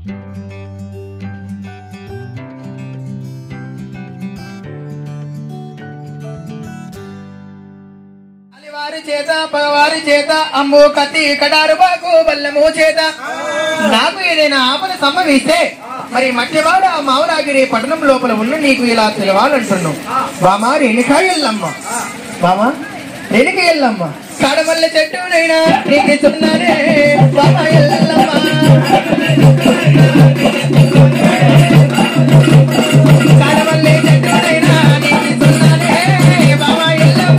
వారి చేత పగవారి చేత అమ్ము కత్తి కటారు బాకు బల్లము చేత నాకు ఏదైనా ఆపద సంభవిస్తే మరి మధ్యవాడ మావరాగిరి పట్టణం లోపల ఉన్న నీకు ఇలా తెలవాలంటున్నావు బామా రేణుకా ఎల్లమ్మ బామా రేణుక ఎల్లమ్మ కాడమల్ల చెట్టునైనా నీకు ఇస్తున్నానే బామా ఎల్లమ్మ కాడమల్లె చెట్టునైనా నీకు ఇస్తున్నానే బామా ఎల్లమ్మ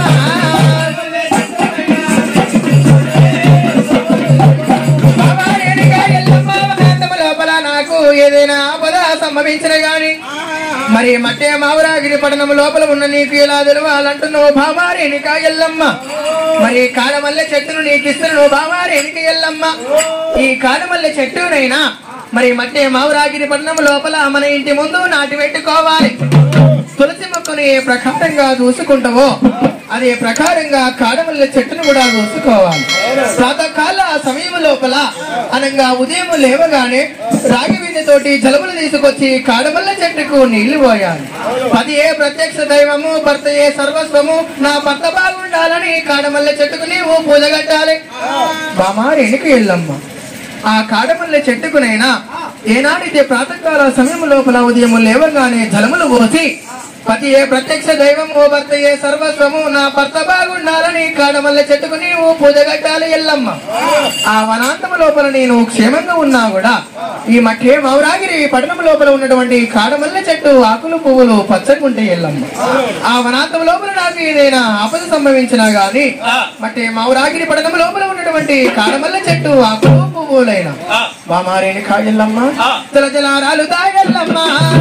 బాబా రేణుకా ఎల్లమ్మ వసంతము లోపల నాకు ఏదైనా ఆపద సంభవించిన గాని మరి మట్టే మావరాగిరి పట్టణం లోపల ఉన్న నీకు ఎలా తెలవాలంటున్నావు బాబా రేణుకా ఎల్లమ్మ మరి కాడమల్లె చెట్టును నీకు ఇస్తున్నావు బాబా రేణుక ఎల్లమ్మ ఈ కాడమల్లె చెట్టునైనా మరి మట్టే మావరాగిరి పట్టణం లోపల మన ఇంటి ముందు నాటి పెట్టుకోవాలి తులసి మొక్కను ఏ ప్రకారంగా చూసుకుంటావో అదే ప్రకారంగా కాడమల్లె చెట్టును కూడా చూసుకోవాలి ప్రాతకాల సమయం లోపల అనగా ఉదయం లేవగానే రాగి విందుతోటి జలములు తీసుకొచ్చి కాడమల్లె చెట్టుకు నీళ్లు పోయాలి అది ఏ ప్రత్యక్ష దైవము భర్త ఏ సర్వస్వము నా భర్త బాగుండాలని కాడమల్లె చెట్టుకు నీవు పూజ కట్టాలి బామా రేణుకు ఎల్లమ్మ ఆ కాడమల్లె చెట్టుకునైనా ఏనాడైతే ప్రాతకాల సమయం లోపల ఉదయం లేవగానే జలములు పోసి పతి ఏ ప్రత్యక్ష దైవం ఓ భర్త ఏ సర్వస్వము నా భర్త బాగుండాలని కాడమల్లె చెట్టుకు నీవు పూజ కట్టాలి ఎల్లమ్మ ఆ వనాంతము లోపల నేను క్షేమంగా ఉన్నా కూడా ఈ మఠే మౌరాగిరి పట్టణం లోపల ఉన్నటువంటి కాడమల్లె చెట్టు ఆకులు పువ్వులు పచ్చకుంటే ఎల్లమ్మ ఆ వనాంతం లోపల నాకు ఏదైనా ఆపద సంభవించినా గాని మట్టే మౌరాగిరి పట్టణం లోపల ఉన్నటువంటి కాడమల్లె చెట్టు ఆకులు పువ్వులైన బామారేని కాయల్లమ్మ జల జలారాలు తాగల్లమ్మ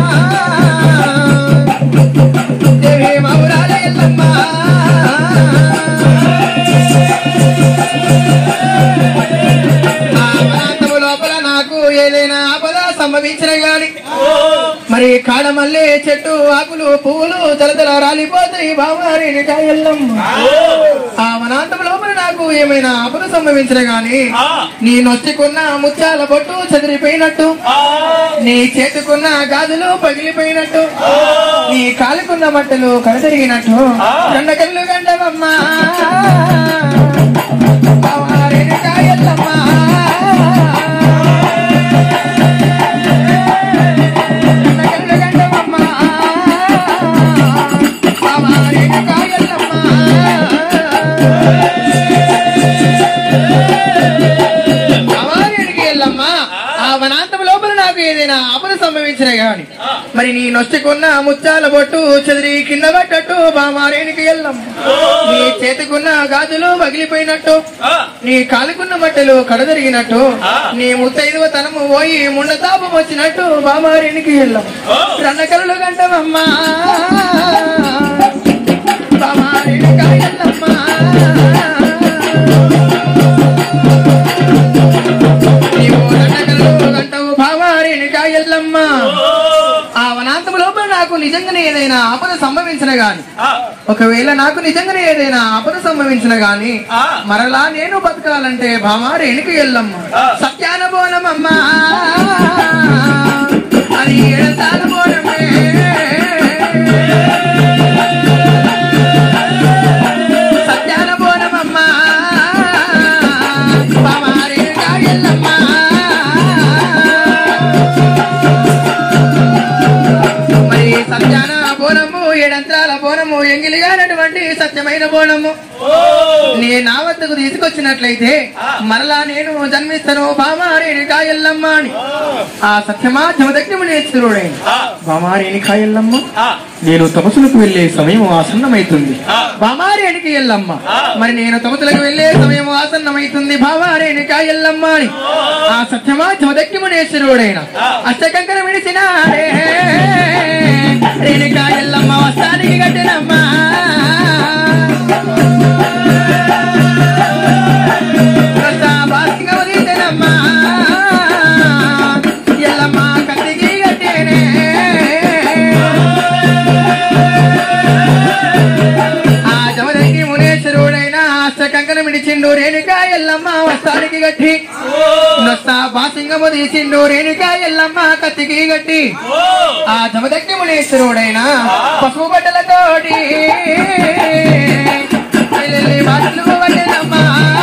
దేవి మౌరాల ఎల్లమ్మ ఆ వనాంతము లోపల నాకు ఏదైనా ఆపద సంభవించిన గాని మరి కాడమల్లె చెట్టు ఆకులు పువ్వులు తలతల రాలిపోతాయి బావారిని కాయల్లమ్మ ఆ వనాంతం లోపల నాకు ఏమైనా ఆపద సంభవించిన గాని నీ నొచ్చుకున్న ముత్యాల బొట్టు చెదిరిపోయినట్టు నీ చేతుకున్న గాజులు పగిలిపోయినట్టు నీ కాలుకున్న మట్టలు కడతరిగినట్టు గండ కళ్ళు గండవమ్మా బావారిని కాయల్లమ్మ గండ గండవమ్మ బావారిని కాయల్లమ్మ అవార్యుడికి వెళ్ళమ్మా ఆ వనాంతం లోపల నాకు ఏదైనా ఆపద సంభవించిన గాని మరి నీ నొచ్చుకున్న ముత్యాల బొట్టు చెదిరి కింద పట్టట్టు బామారేనికి వెళ్ళమ్మ నీ చేతికున్న గాజులు పగిలిపోయినట్టు నీ కాలుకున్న మట్టెలు కడదరిగినట్టు నీ ముత్తైదువ తనము పోయి ముండతాపం వచ్చినట్టు బామారేనికి వెళ్ళం రన్నకలు గంటవమ్మా బామారేనిక ఎల్లమ్మా నీవు రండగల్లో గంటవు భావారేణిక ఎల్లమ్మ ఆ వనాంతము లోపల నాకు నిజంగానే ఏదైనా ఆపద సంభవించిన గాని ఒకవేళ నాకు నిజంగానే ఏదైనా ఆపద సంభవించిన గాని మరలా నేను బతకాలంటే భామారేణిక ఎల్లమ్మ సత్యాన బోనమమ్మా అది ఏడతాల బోనమే సత్యాన బోనమమ్మా భామారేణిక ఎల్లమ్మ మరి సత్యాన బోనము ఏడంత్రాల బోనము ఎంగిలిగానటువంటి సత్యమైన బోనము నీ నా వద్దకు తీసుకొచ్చినట్లయితే మరలా నేను జన్మిస్తాను బామారేని కాయల్లమ్మ అని ఆ సత్యమా జమదగ్నము నేర్చుకున్నాడు బామారేని కాయల్లమ్మ నేను తమసులకు వెళ్లే సమయం ఆసన్నమైతుంది బామారేనికి ఎల్లమ్మ మరి నేను తమసులకు వెళ్లే సమయం ఆసన్నమైతుంది బామారేని కాయల్లమ్మ అని ఆ సత్యమా జమదగ్నమునేశ్వరుడైన అష్టకంకర విడిసిన రేణుకా ఎల్లమ్మ వస్తానికి కట్టినమ్మా రస బాసిగా వదిలితేనమ్మా. ఎల్లమ్మ కత్తికి కట్టేనే. ఆ జమదగ్గి మునేశ్వరుడైన అష్ట కంకణ మిడిచిండు రేణుకా ఎల్లమ్మ వస్తానికి గట్టి నొస్తా సింగము తీసిండు రేణుకా ఎల్లమ్మ కత్తికి గట్టి ఓ ఆ జమదగ్ని మునీశ్వరుడైన పసుపు బట్టలతోటి వెళ్ళి బట్టలు పట్టెనమ్మా.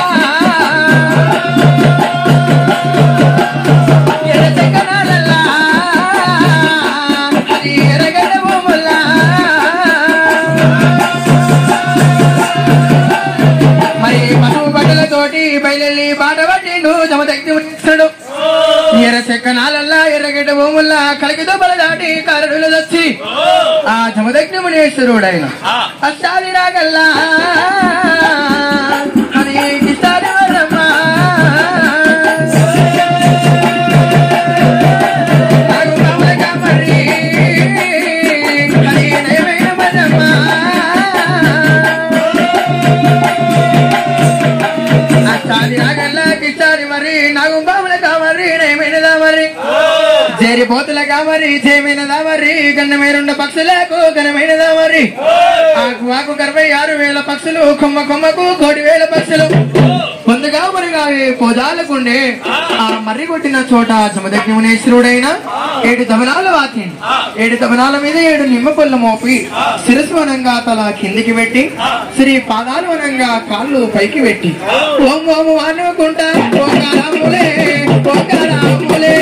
ఎర్ర చెక్కనాలల్లా, అది ఎర్రగడ్డ భూముల్లా. మరి పసుపు బట్టలతోటి బయలుల్లి బాట పట్టిండు జమదగ్ని మునీశ్వరుడు ఎర్ర చెక్కనాలల్లా ఎర్రగడ్డ భూముల్లా కలిగితో బలదాటి కరడులు వచ్చి ఆ జమదగ్ని మునీశ్వరుడైన ఆ. అష్టాది రాగల్లా అది కిష్టాది వరమ్మ. నాగు కమల కమరి, అది నయమైన మదమ్మ. అష్టాది రాగల్లా కిష్టాది మరి నాగు బాబుల కామరి నయమైనదా మరి చేరిపోతులగా మరి చేమైనదా మరి గన్నమైనుండ పక్షులకు ఘనమైనదా మరి ఆకు ఆకు అరవై ఆరు వేల పక్షులు కొమ్మ కొమ్మకు కోటి వేల పక్షులు పొందుగా మరిగా పోదాలకుండే ఆ మర్రి కొట్టిన చోట జమదగ్ని మునేశ్వరుడైన ఏడు దమనాల వాకి ఏడు దమనాల మీద ఏడు నిమ్మ పళ్ళు మోపి శిరస్సు వనంగా తల కిందికి పెట్టి శ్రీ పాదాలు వనంగా కాళ్ళు పైకి పెట్టి ఓం ఓము అనుకుంటా ఓంకారాములే ఓంకారాములే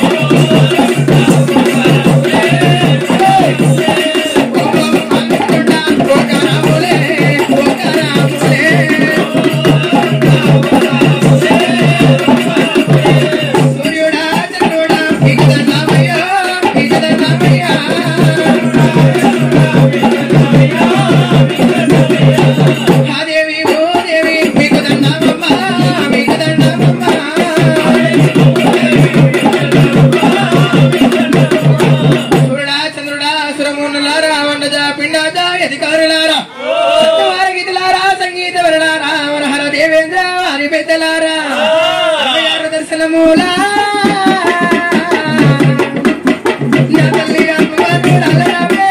సూర్యుడా చంద్రుడా సురమునులారా వండజా పిండాజా అధికారులారా సత్యవార గీతులారా సంగీత వరలారా వరహర దేవేంద్ర హరి పెద్దలారా అరవై ఆరు దర్శనమూలా నా తల్లి అమ్మవారు నల్లరావే.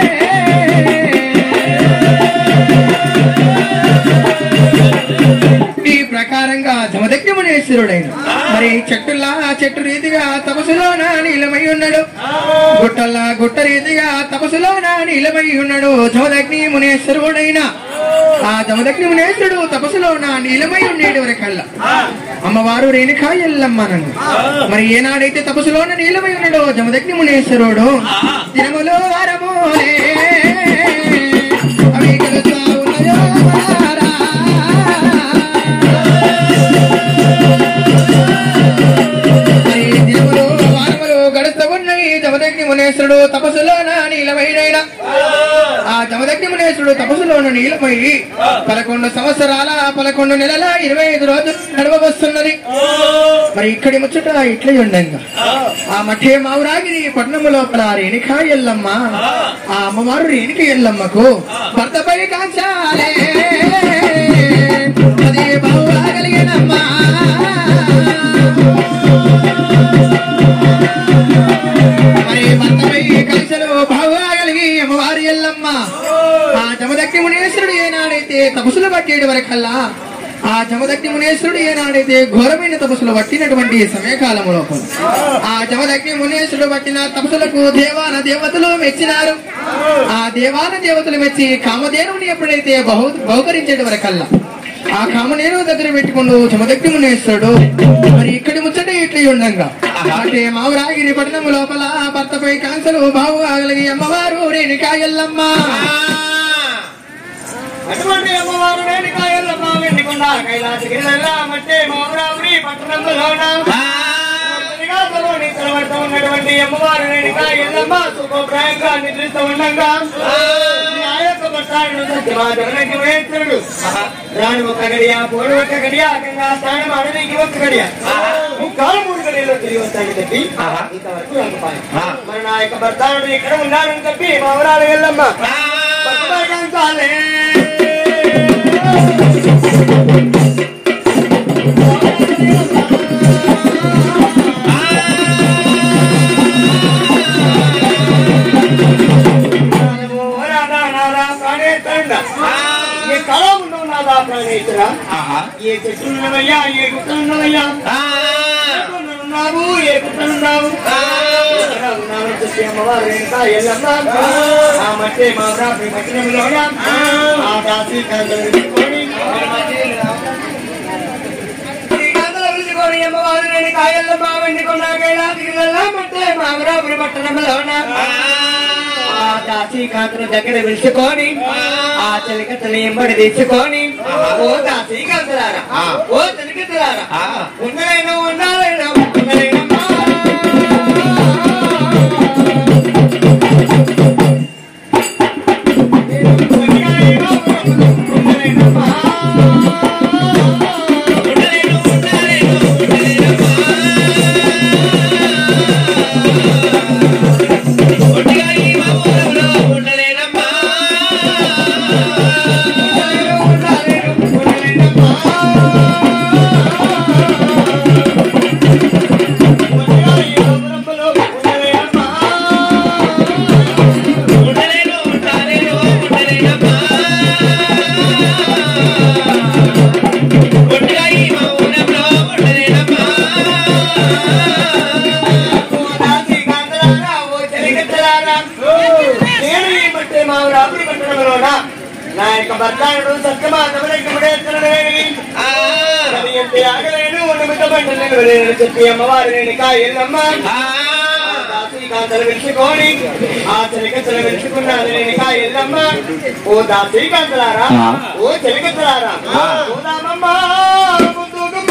ఈ ప్రకారంగా జమదగ్ని మునీశ్వరుడైన మరి చెట్టులా చెట్టు రీతిగా తపస్సులోన నీలమై ఉన్నాడు గుట్టల్లా గుట్ట రీతిగా తపస్సులోన నీలమై ఉన్నాడు జమదగ్ని మునేశ్వరుడైన ఆ జమదగ్ని మునేశ్వరుడు తపస్సులోన నీలమై ఉండేటి వరకల్లా అమ్మవారు రేణుకా ఎల్లమ్మ నన్ను మరి ఏనాడైతే తపస్సులోన నీలమై ఉన్నాడో జమదగ్ని మునేశ్వరుడు దినములో వారములే అవి గెలుస్తా ఉన్నాయో వారా. మరి దినములు వారములు గడుస్తూ ఉన్నాయి జమదగ్ని మునేశ్వరుడు తపస్సులోన నీలమైనైనా ఆ జమదగ్ని మునేశ్వరుడు తపస్సులోను నీలమై పదకొండు సంవత్సరాల పదకొండు నెలల ఇరవై ఐదు రోజులు నడవవస్తున్నది మరి ఇక్కడి ముచ్చట ఇట్లే ఉండంగా ఆ మఠే మావురాగిరి పట్టణము లోపల రేణుకా ఎల్లమ్మ ఆ అమ్మవారు రేణుక ఎల్లమ్మకు భర్తపై కాంచాలే అది బావురాగలిగినమ్మా మరి భర్తపై కలిసలు బావురాగలిగి అమ్మవారి ఎల్లమ్మ ఆ జమదగ్ని మునేశ్వరుడు ఏనాడైతే తపస్సులు పట్టేడు వరకల్లా ఆ జమదగ్ని మునేశ్వరుడు ఏనాడైతే ఘోరమైన తపస్సులు పట్టినటువంటి సమయకాలము లోపల ఆ జమదగ్ని మునేశ్వరుడు పట్టిన తపస్సులకు దేవాన దేవతలు మెచ్చినారు ఆ దేవాన దేవతలు మెచ్చి కామధేనుని ఎప్పుడైతే బహు బహుకరించేటి వరకల్లా ఆ కామనేను దగ్గర పెట్టుకుంటూ జమదగ్ని మునేశ్వరుడు మరి ఇక్కడి ముచ్చట ఇట్లా ఉండంగా అంటే మావురాగిరి పట్టణము లోపల భర్తపై కాంసలు బావు ఆగలిగి అమ్మవారు రేణుకా ఎల్లమ్మ అటువంటి అమ్మవారు రేణుకా ఎల్లమ్మ వెండికొండ కైలాసగిరిలో మట్టే మౌరావుని పట్టణంలోన శ్రీకాకుళంలోని తలవడత ఉన్నటువంటి అమ్మవారు రేణుకా ఎల్లమ్మ సుఖప్రాయంగా నిద్రిస్తూ ఉండగా ఈ ఆ యొక్క బస్టాండ్ సత్యవాదనకి వేస్తుడు రాణి ఒక గడియ పోడు ఒక గడియ గంగా స్నానం అడవికి ఒక గడియ ముక్కాలు మూడు గడియలో తిరిగి వస్తాడని చెప్పి ఇంతవరకు రంగపాయం మరి నా యొక్క భర్తాడు ఇక్కడ ఉన్నాడని చెప్పి మా ఊరాలు వెళ్ళమ్మ పట్టుబడకంతాలే. నాదము రాధా నాదా ప్రాణేశ్వరుడ. ఈ కళ ముందు నాదా ప్రాణేశ్వర ఏ చెట్లు ఉన్నవయ్యా ఏ గుట్టలు ఉన్నవయ్యా ఏ కొండలు ఉన్నావు ఏ కుట్రనున్నావు ఎక్కడ ఉన్నావు చెప్పి అమ్మవారు రేణుకా ఎల్లమ్మ ఆ మట్టి మా ప్రాపి పట్టణంలోన ఆ దాసి కాంతలు విడుచుకొని ఈ కాంతలు విడుచుకొని అమ్మవారు రేణుకా ఎల్లమ్మ వెండికొండ కైలాసగిరిలో మట్టి మా ప్రాపి పట్టణంలోన ఆ దాసి కాంతను దగ్గర పిలుచుకొని ఆ చిలక తల్లి ఎంబడి తెచ్చుకొని ఓ దాసి కాంతలారా ఓ చిలకతలారా ఉండలేను ఉండాలేను ఉండలేనమ్మా నేను ఈ మట్టి మా రాత్రి పట్టణంలోన నా యొక్క భర్తాడు సత్యమా ఎంత ఆగలేను నిమిత పంటలేను చెప్పి అమ్మవారు నేను ఎల్లమ్మ దాసీకాంతలు విలుచుకొని ఆ చెలికత్తలు విలుచుకున్నాను నేను ఎల్లమ్మ ఓ దాసీకాంతలారా ఓ చెలికత్తలారా ఓ దామమ్మ ముందుకు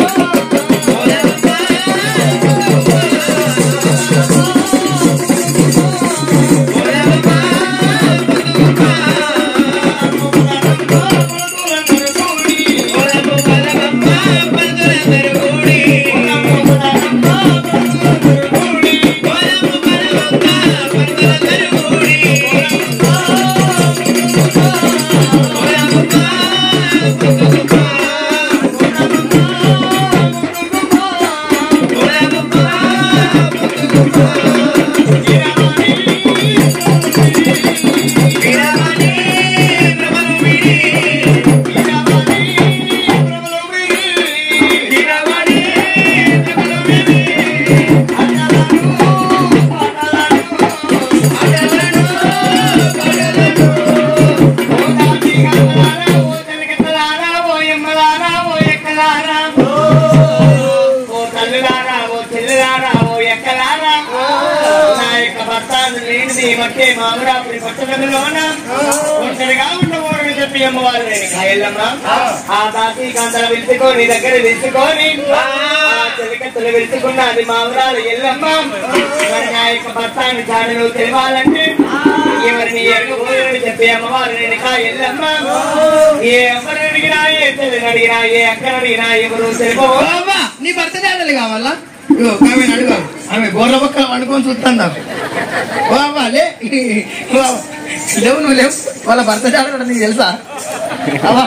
మామరాపురి పట్టణంలోన ఒంటరిగా ఉండకూడని చెప్పి అమ్మవారు నేను కాయల్లమ్మ ఆ దాసి కాంతల విలుచుకొని దగ్గర విలుచుకొని ఆ చెలికత్తలు విలుచుకున్నది మామరాలు ఎల్లమ్మ మరి నా యొక్క భర్తాన్ని చాడలు తెలియాలంటే ఎవరిని ఎరగబోయని చెప్పి అమ్మవారు నేను కాయల్లమ్మ ఏ ఎవరు అడిగినా ఏ చెల్లిని అడిగినా ఏ అక్కడ అడిగినా ఎవరు తెలిపో బాబా నీ భర్త జాడలు కావాలా ఇగో ఆమె అడుగు ఆమె గొర్రె పక్క వండుకొని చూస్తాను నాకు బాబా లే బాబా, లేవు నువ్వు లేవు వాళ్ళ భర్త జాడలు నీకు తెలుసా అవా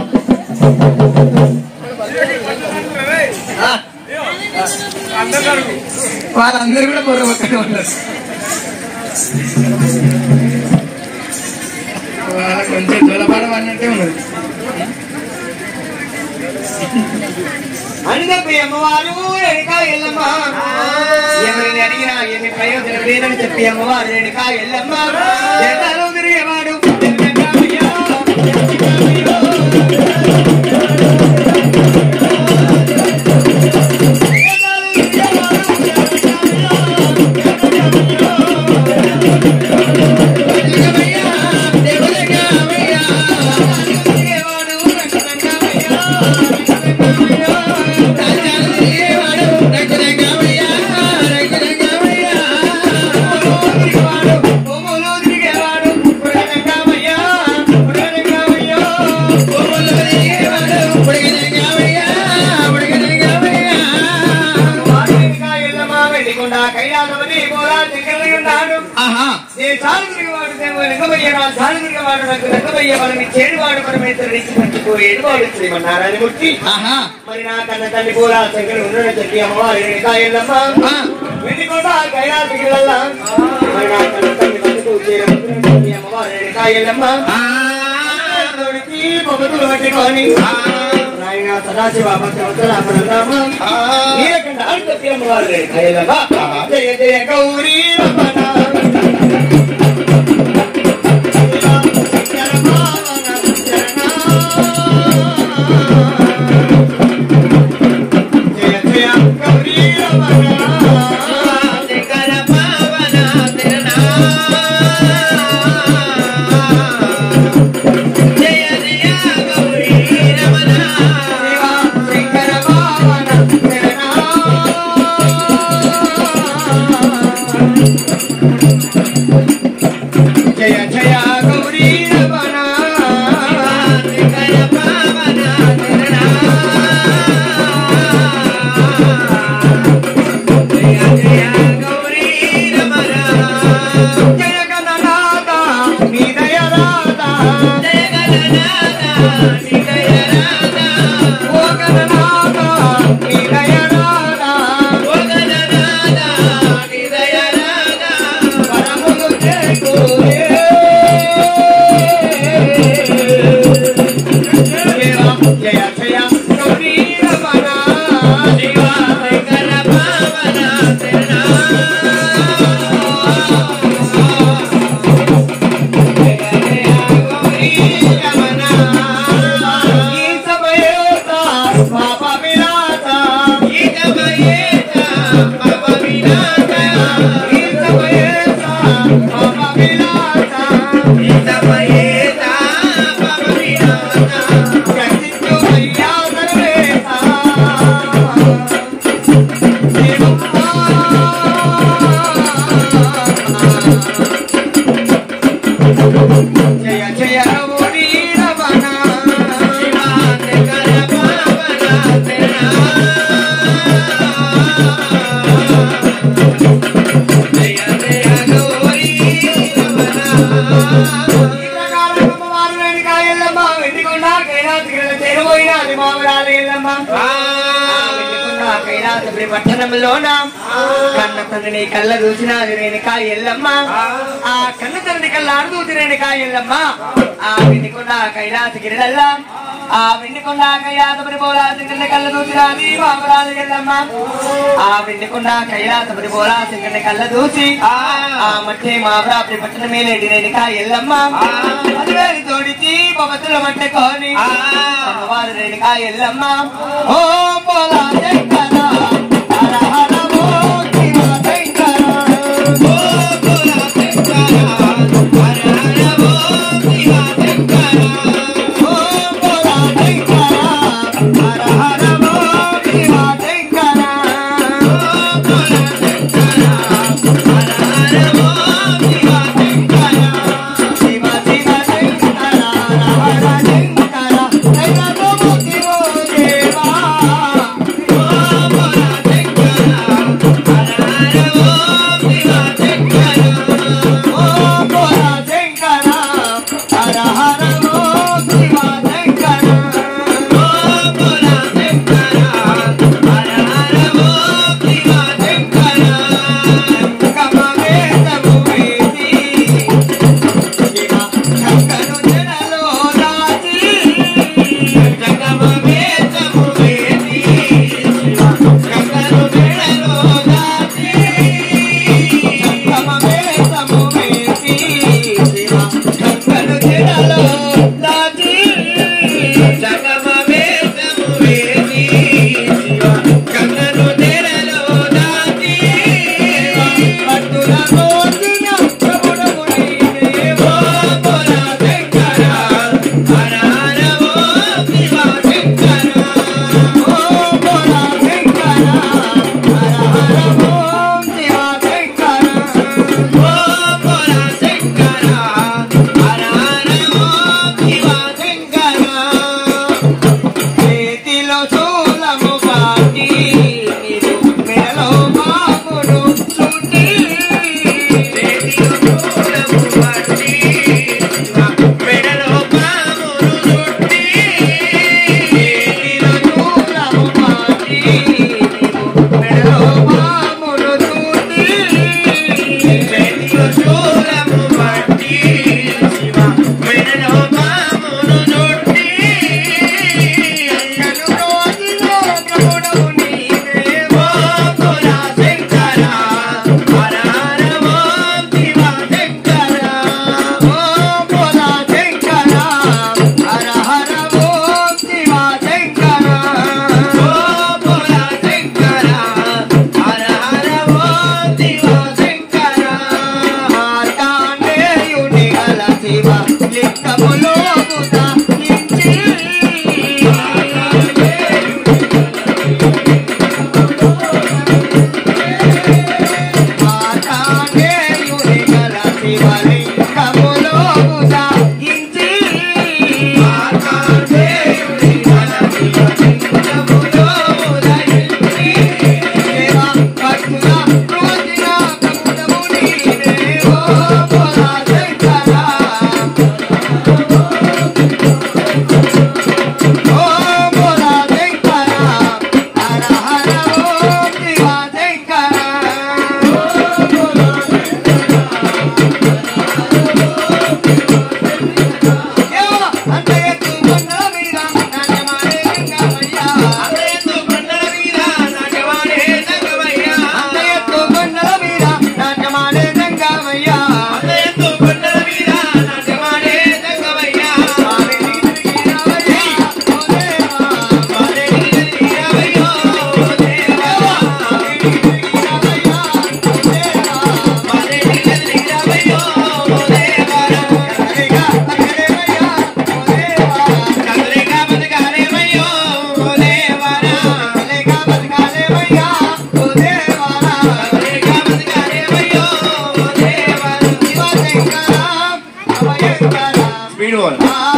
ఆ. వాళ్ళందరూ కూడా గొర్రె పక్కనే ఉన్నారు వాళ్ళ కొంచెం జొలపడమన్నట్టే ఉన్నది అని చెప్పి అమ్మవారు వెనుక ఎల్లమ్మ ఎవరిని అడిగినా ఏమి ప్రయోజనం లేదని చెప్పి అమ్మవారు వెనుక ఎల్లమ్మ జనాలు తిరిగేవాడు జగన్నామయ్యా, జగన్నామయ్యా. జనాలు తిరిగేవాడు తిరిగేవాడు జగన్నామయ్యా. భూములు తిరిగేవాడు జగన్నామయ్యా, జగన్నామయ్యా. వాటికా ఎల్లమ్మ వెళ్ళకుండా కైలాసమని పోరా దగ్గరై ఉన్నాడు ఆహా నీ సాలుగురివాడు దేవో లింగమయ్య నా సాలుగురివాడు నాకు లింగమయ్య మనని చేడువాడు పరమేశ్వరుడు ఇచ్చి మర్చిపోయేడు వాడు శ్రీమన్నారాయణ మూర్తి ఆహా మరి నా కన్న తల్లి కూడా శంకరు ఉండడం చెప్పి అమ్మవారి ఇంకా ఎల్లమ్మ ఆ. వెళ్ళికొండ కైలాసగిరల్లా మరి నా కన్న తల్లి బతుకు చేరముద్రని చెప్పి అమ్మవారి ఇంకా ఎల్లమ్మ ఆ. తోడికి పొగతులు పట్టుకొని నాయన కళ్యాణంగా సదాశివ భక్తవత్సరామం నీలకంఠ ఆడితే అమ్మవారు రేణుకా ఎల్లమ్మ జయ జయ గౌరీ రమణ జయ జయ గౌరీ రమణ జయ జయ గౌరీ రమణ జయ గణనాథ నీ దయ రాధ ఓ గణనాథ నీ దయ రాధ వరములు చేకూరే. జయ జయ గౌరీ రమణ ఈ సమయేత పాప విలాస ఈ సమయేత పాప విలాస గతించు అయ్యా సర్వేశ. జయ జయ గౌరీ రమణ పట్టణంలోన కన్న తండ్రిని కళ్ళ దూచినాది రేణుకా ఎల్లమ్మ ఆ కన్న తండ్రి కళ్ళ ఆడుదూచి రేణుకా ఎల్లమ్మ ఆ వెండికొండ కైలాస గిరిడల్లా ఆ వెండికొండ కైలాసపరి పోలాసింగని కళ్ళ దూచినాది మామరాజు ఎల్లమ్మ ఆ వెండికొండ కైలాసపరి పోలాసింగని కళ్ళ దూచి ఆ మట్టి మామరాపురి పట్టణ మేలేటి రేణుకా ఎల్లమ్మ పదివేలు తోడిచి పవతుల పట్టుకొని అమ్మవారు రేణుకా ఎల్లమ్మ ఓ పోలా శంకర హర హర ఓ శివ శంకర ఓ పోలా శంకర హర హర ఓ శివ శంకర ఓ పోలా శంకర హర హర ఓ శివ శంకర ఓ పోలా శంకర హర హర ఓ శివ శంకర శివ శివ శంకర హర హర శంకర దైవమూర్తి ఓ దేవా ఓ పోలా శంకర హర హర ఓ శివ శంకర ఓ పోలా శంకర హర హర ఓ శివ శంకర ఓ పోలా శంకర హర హర ఓ శివ శంకర కమవేదము వేసి శివ శంకరు జనలో రాజి జగమవేదము వేసి శివ శంకరు జనలో రాజి జగమవేదము వేసి శివ శంకరు జనలో రాజి జగమవేదము వేసి శివ శంకరు జనలో రాజి భక్తుల మోసిన ప్రభుడముని దేవో పోలా శంకర హర హర ఓ శివ శంకర ఓ పోలా శంకర హర హర ఓ శివ శంకర ఓ పోలా శంకర హర హర ఓ శివ శంకర చేతిలో శూలము పాటి మీరు మెడలో బాబును చుట్టి హీరోలు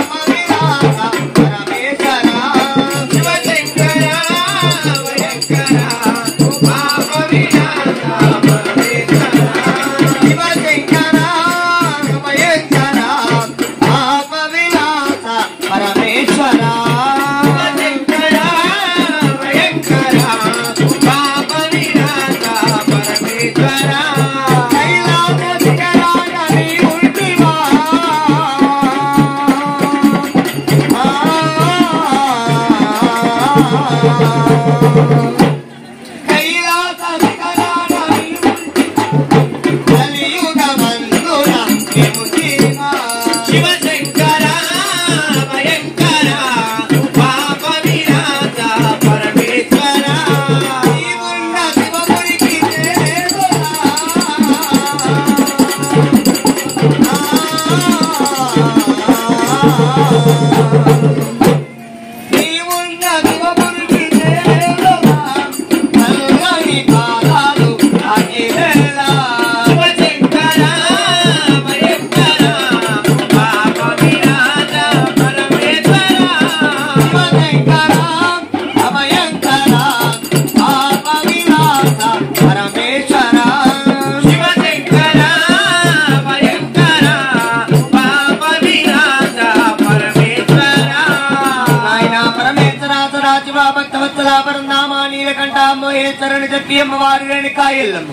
నీలకంఠామోహేశ్వరుని చెప్పి అమ్మవారి రేణుకాయల్లమ్మ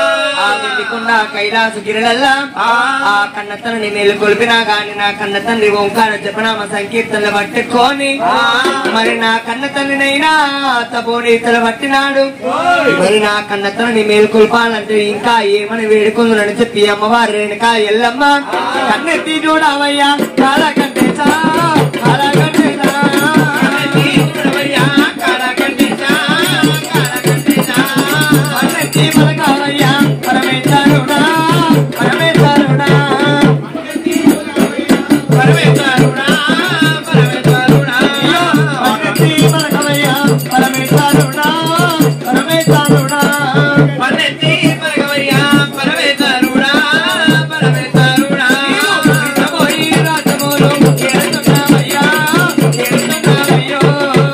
ఆ వెండికొండ కైలాస గిరిలల్లా ఆ కన్న తండ్రి మేలు కొలిపినా గాని నా కన్న తండ్రి ఓంకార జపనామ సంకీర్తనలు పట్టుకొని మరి నా కన్న తండ్రినైనా తపోనీతలు పట్టినాడు మరి నా కన్న తండ్రిని మేలు కొల్పాలంటే ఇంకా ఏమని వేడుకుందని చెప్పి అమ్మవారి రేణుకా ఎల్లమ్మ కన్నెత్తి చూడవయ్యా కాలకంటేసా కాలకంటేసా కన్నెత్తి పలకావయ్యా పరమేశ్వరుడా పరమేశ్వరుడా అయ్యో, కన్నెత్తి పలకవయ్యా పరమేశ్వరుడా పరమేశ్వరుడా నిజమోయి రాజమోలు ఏడుతున్నావయ్యా ఏడుతున్నావయ్యో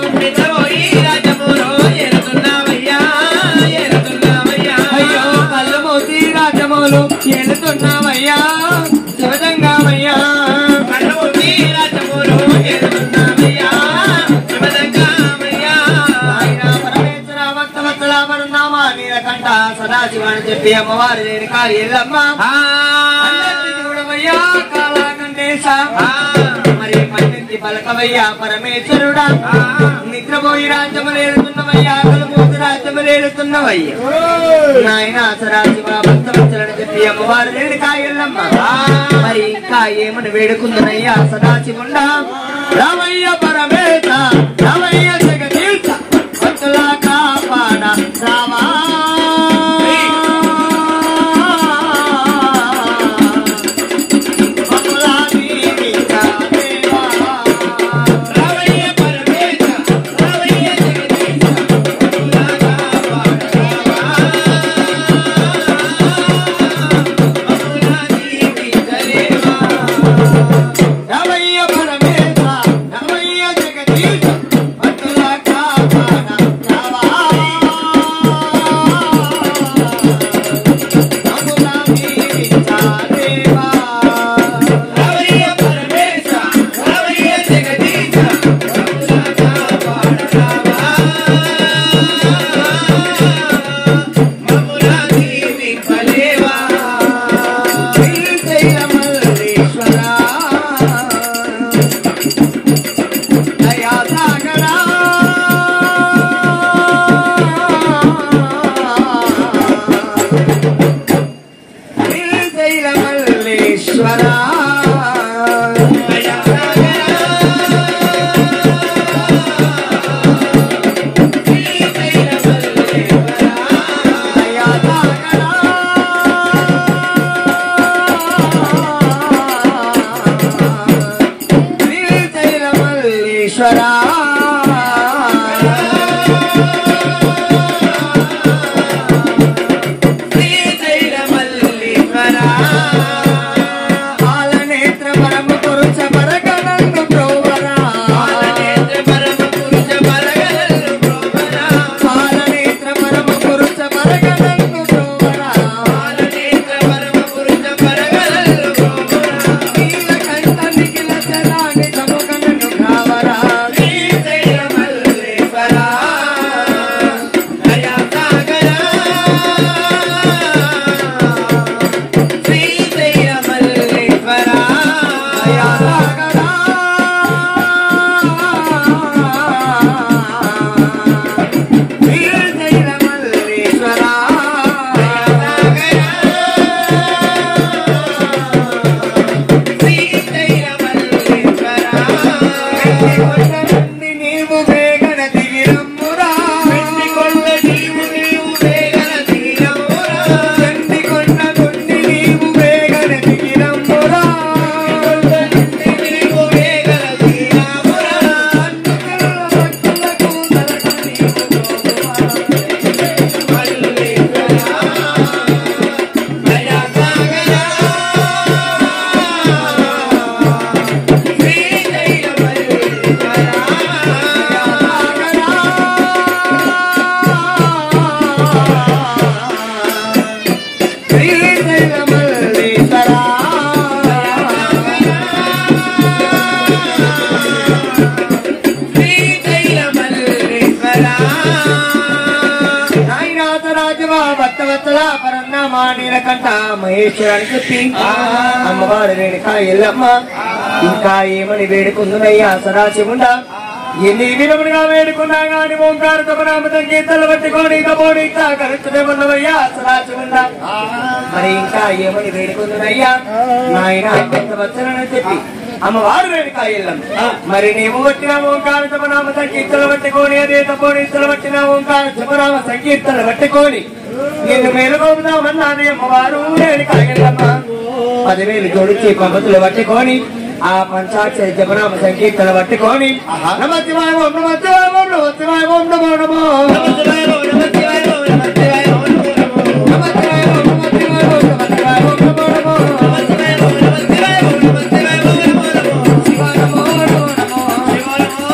అయ్యో కళ్ళు మోసి రాజమోలు ఏడుతున్నావయ్యా శివజంగామయ్యా ఆయన పరమేశ్వర భక్తవత్సల పరనామా నీలకంఠ సదాశివాని చెప్పి అమ్మవారి రేణుకా ఎల్లమ్మ అన్నది చూడవయ్యా కాలాకండేశ మరి పన్నెత్తి పలకవయ్యా పరమేశ్వరుడా నిద్రపోయి రాజ్యములు ఏడుతున్నవయ్యా కలుమూసి రాజ్యములు ఏడుతున్నవయ్యా నాయన సదాశివ భక్తవత్సలని చెప్పి అమ్మవారి రేణుకా ఎల్లమ్మ మరి ఇంకా ఏమని వేడుకుందనయ్యా సదాశివుండా రామయ్య పరమేశ రామయ్య జగదీశ భక్తుల కాపాడ రామా రమయ్య పరమేశ రమయ్య జగదీశ భక్తుల కాపాడ రామా అములా దీవించా దేవా శ్రీశైలమల్లేశ్వరా దయాసాగరా శ్రీశైలమల్లేశ్వరా శ్రీశైలమల్లేశ్వరా ఆలనేత్ర పరమ పురుష పరక నీలకంఠ మహేశ్వరాన్ని చెప్పి అమ్మవారు రేణుక ఎల్లమ్మ ఇంకా ఏమని వేడుకుందునయ్యా సదాశివుండా ఎన్ని విధములుగా వేడుకున్నా గాని ఓంకార తపనామ సంగీతాలు పట్టుకొని తపోడి కలుస్తున్నవయ్యా సదాశివుండా మరి ఇంకా ఏమని వేడుకుందునయ్యా నాయన కొంత వచ్చనని చెప్పి అమ్మవారు వేడుక ఎల్లమ్మ మరి నీవు వచ్చిన ఓంకార తపనామ సంకీర్తలు పట్టుకొని అదే తపోడిస్తలు వచ్చిన ఓంకార జపనామ సంకీర్తలు పట్టుకొని నిన్ను మేలుకోదామన్నది అమ్మవారు వేడుక ఎల్లమ్మ పదివేలు జోడించి పంపతులు పట్టుకొని ఆ పంచాక్షరి జపనామ సంకీర్తన పట్టుకొని నమశివాయ ఓం నమశివాయ ఓం నమశివాయ ఓం నమో నమో నమశివాయ ఓం నమశివాయ ఓం నమశివాయ ఓం నమో నమో నమశివాయ ఓం నమశివాయ ఓం నమశివాయ ఓం నమో నమో నమశివాయ ఓం నమశివాయ ఓం నమశివాయ ఓం నమో నమో శివ నమో నమో నమో శివ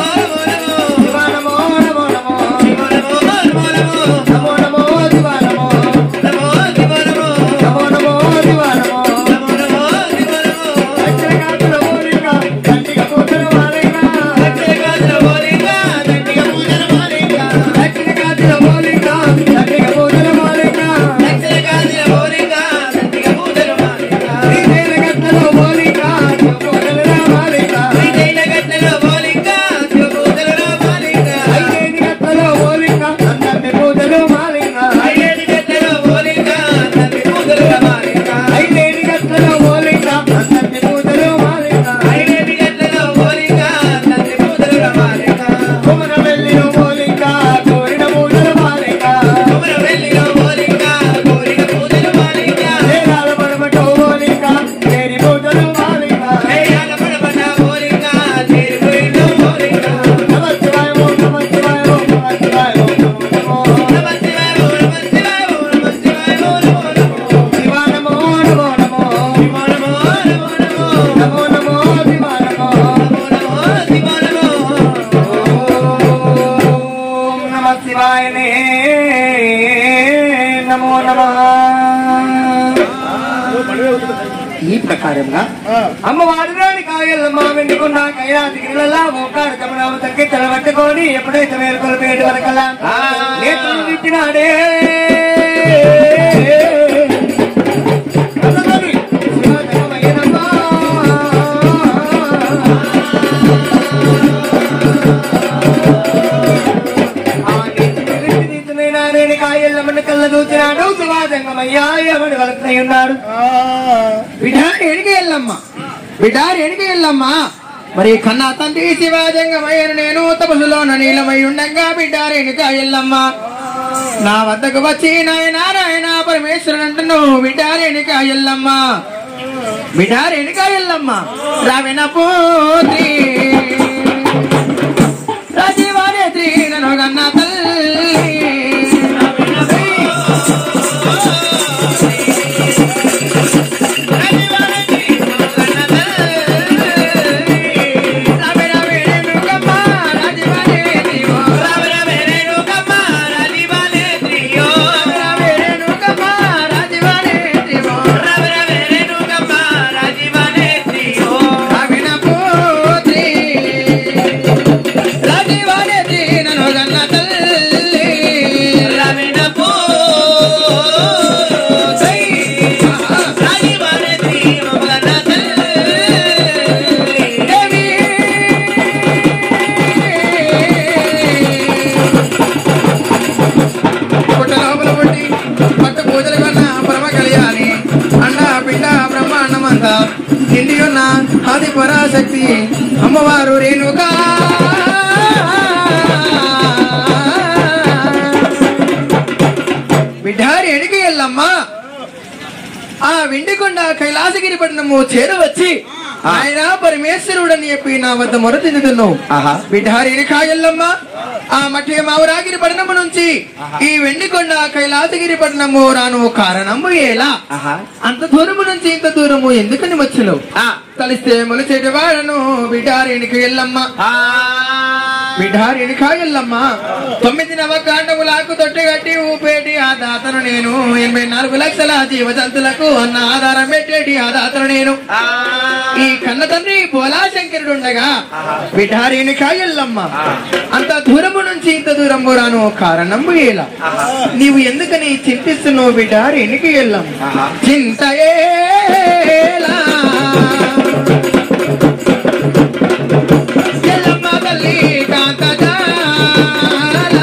నమో నమో నమో శివ నమో నమో నమో నమో నమో శివ నమో నమో శివ నమో నమో నమో శివ నమో నమో నమో శివ నమో అక్షరగాత్ర ఓరిక దండిగ పూజన మాలిక అక్షరగాత్ర ఓరిక దండిగ పూజన మాలిక అక్షరగాత్ర ఓరిక దండిగ పూజన మాలిక అక్షరగాత్ర ఓరిక దండిగ పూజన మాలిక శ్రీశైల గట్టలో ఓరిక పూజన మాలిక శ్రీశైల గట్టలో ఓరిక పూజన మాలిక ఐదేని గట్టలో ఓరిక అందరి పూజలు మాలిక ఐదేని గట్టలో ఓరిక అందరి పూజలు మాలిక ఐదేని గట్టలో ఓరిక అందరి పూజలు మాలిక ఐదేని గట్టలో ఓరిక అందరి పూజలు మాలిక కుమర వెల్లిలో ఓరిక కోరిన పూజలు మాలిక కుమర వెల్లిలో ఓరిక కోరిన పూజలు మాలిక వేలాల పడమటో ఓరిక చేరి పూజలు మాలిక వేలాల పడమట ఓరిక చేరి పూజలు మాలిక నమ శివాయ ఓం నమ శివాయ ఓం నమ శివాయ ఓం నమో నమో నమ శివాయ ఓం నమ శివాయ ఓం నమ శివాయ ఓం నమో నమో శివ నమో నమో నమో శివ నమో నమో నమో నమో నమో శివ నమో నమో నమో శివ నమో ఓం నమ శివాయనే నమో నమః ఈ ప్రకారంగా అమ్మవారి రాని కాయలమ్మ వెండుకున్న కైలాసగిరిలలో ఓకాడ కమనామ తగ్గి తెలబట్టుకొని ఎప్పుడైతే మేలుకొలు పేట వరకల్లా నేత్రులు విప్పినాడే కథలోని శివధర్మయ్యనమ్మా. ఆ నేత్రులు విప్పి తీర్చునైనా రేణి కాయలమ్మని కళ్ళ దూచినాడు శివాజంగమయ్యా ఎవడు వలకనై ఉన్నాడు బిడారి ఎడికి వెళ్ళమ్మ బిడారి ఎడికి వెళ్ళమ్మ మరి కన్నా తండ్రి శివాజంగమయ్యను నేను తపసులోన నీలమై ఉండగా బిడ్డారి ఎనుక ఎల్లమ్మ నా వద్దకు వచ్చి నాయన నాయన పరమేశ్వరుడు అంటున్నావు బిడ్డారి ఎనుక ఎల్లమ్మ బిడ్డారి ఎనుక ఎల్లమ్మ రావిన పోత్రి రాజీవానేత్రి నన్ను గన్న తల్లి రావే రావే రేణుకమ్మ రాజీవానేత్రి ఓ రావే రావే రేణుకమ్మ రాజీవానేత్రి ఓ రావే రేణుకమ్మ రాజీవానేత్రి ఓ రావే రావే రేణుకమ్మ రాజీవానేత్రి ఓ రావిన పోత్రి రాజీవానేత్రి నన్ను గన్న తల్లి రావిన పోత్రి రాజీవానేత్రి నన్ను గన్న తల్లి దేవి పుట్ట లోపల పుట్టి పట్ట పూజలు కొన్న పరమ కళ్యాణి అండ పిండ బ్రహ్మాండమంతా నిండి ఉన్న ఆది పరాశక్తి అమ్మవారు రేణుకా బిడ్డారి ఎడికి వెళ్ళమ్మా ఆ వెండికొండ కైలాసగిరి పట్టణము చేరవచ్చి ఆయన పరమేశ్వరుడని చెప్పి నా వద్ద మొరతిందుతున్నావు బిడ్డారిని కాయల్లమ్మ ఆ మఠే మావురాగిరి పట్టణము నుంచి ఈ వెండికొండ కైలాసగిరి పట్టణము రాను కారణము ఎలా అంత దూరము నుంచి ఇంత దూరము ఎందుకని వచ్చును కలిస్తే మొలిచేటి వాడను బిడ్డారేణికి ఎల్లమ్మ బిడ్డారేణి కాయల్లమ్మ తొమ్మిది నవకాండములకు తొట్టిగట్టి ఊపేటి ఆ దాతను నేను ఎనభై నాలుగు లక్షల జీవజంతులకు అన్న ఆధారం పెట్టేటి ఆ దాతను నేను ఈ కన్న తండ్రి బోలాశంకరుడు ఉండగా బిఠారేణిక ఎల్లమ్మ అంత దూరము నుంచి ఇంత దూరము రాను కారణము ఏలా నీవు ఎందుకని చింతిస్తున్నావు బిఠారేణికి ఎల్లమ్మ చింతయేలా ఎల్లమ్మ తల్లి కాంతజాల